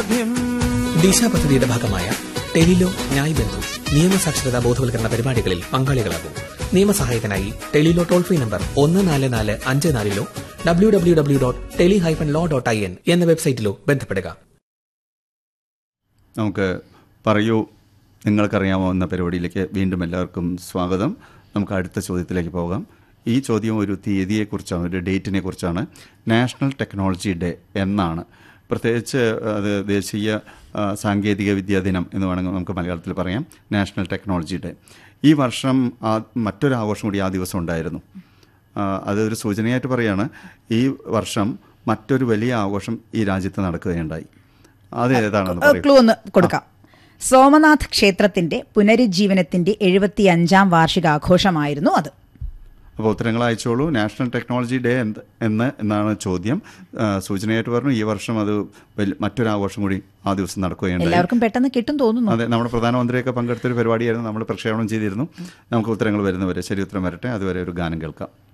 ദിശ പദ്ധതിയുടെ ഭാഗമായ ടെലിലോ ന്യായ് ബന്ധു നിയമസാക്ഷരതാ ബോധവൽക്കരണ പരിപാടികളിൽ പങ്കാളികളാകും നിയമസഹായത്തിനായി ടെലിലോ ടോൾ ഫ്രീ നമ്പർ ഒന്ന് നാല് നാല് അഞ്ച് നാലിലോ W W W dot tele hyphen law dot I N എന്ന വെബ്സൈറ്റിലോ ബന്ധപ്പെടുക നമുക്ക് പറയൂ നിങ്ങൾക്കറിയാമോ എന്ന പരിപാടിയിലേക്ക് വീണ്ടും എല്ലാവർക്കും സ്വാഗതം നമുക്ക് അടുത്ത ചോദ്യത്തിലേക്ക് പോകാം ഈ ചോദ്യം ഒരു തീയതിയെക്കുറിച്ചാണ് ഒരു ഡേറ്റിനെ കുറിച്ചാണ് നാഷണൽ ടെക്നോളജി ഡേ എന്നാണ് പ്രത്യേകിച്ച് അത് ദേശീയ ആ, സാങ്കേതിക വിദ്യാ ദിനം എന്ന് വേണമെങ്കിൽ നമുക്ക് മലയാളത്തിൽ പറയാം നാഷണൽ ടെക്നോളജി ഡേ ഈ വർഷം ആ മറ്റൊരു ആഘോഷം കൂടി ആ ദിവസം ഉണ്ടായിരുന്നു ആ, അതൊരു സൂചനയായിട്ട് പറയാണ് ഈ വർഷം മറ്റൊരു വലിയ ആഘോഷം ഈ രാജ്യത്ത് നടക്കുകയുണ്ടായി അത് ഏതാണെന്ന് പറയൂ ക്ലൂ ഒന്ന് കൊടുക്കാം സോമനാഥ് ക്ഷേത്രത്തിന്റെ പുനരുജ്ജീവനത്തിന്റെ എഴുപത്തി അഞ്ചാം വാർഷികാഘോഷമായിരുന്നു അത് അപ്പോൾ ഉത്തരങ്ങൾ അയച്ചോളൂ നാഷണൽ ടെക്നോളജി ഡേ എന്ത് എന്ന് എന്നാണ് ചോദ്യം ആ, സൂചനയായിട്ട് പറഞ്ഞു ഈ വർഷം അത് വലി- മറ്റൊരു ആഘോഷം കൂടി ആ ദിവസം നടക്കുകയുണ്ടായി എല്ലാവർക്കും പെട്ടെന്ന് കിട്ടും തോന്നുന്നു അതെ നമ്മുടെ പ്രധാനമന്ത്രിയൊക്കെ പങ്കെടുത്തൊരു പരിപാടിയായിരുന്നു നമ്മൾ പ്രക്ഷേപണം ചെയ്തിരുന്നു നമുക്ക് ഉത്തരങ്ങൾ വരുന്നവരെ ശരി ഉത്തരം വരട്ടെ അതുവരെ ഒരു ഗാനം കേൾക്കാം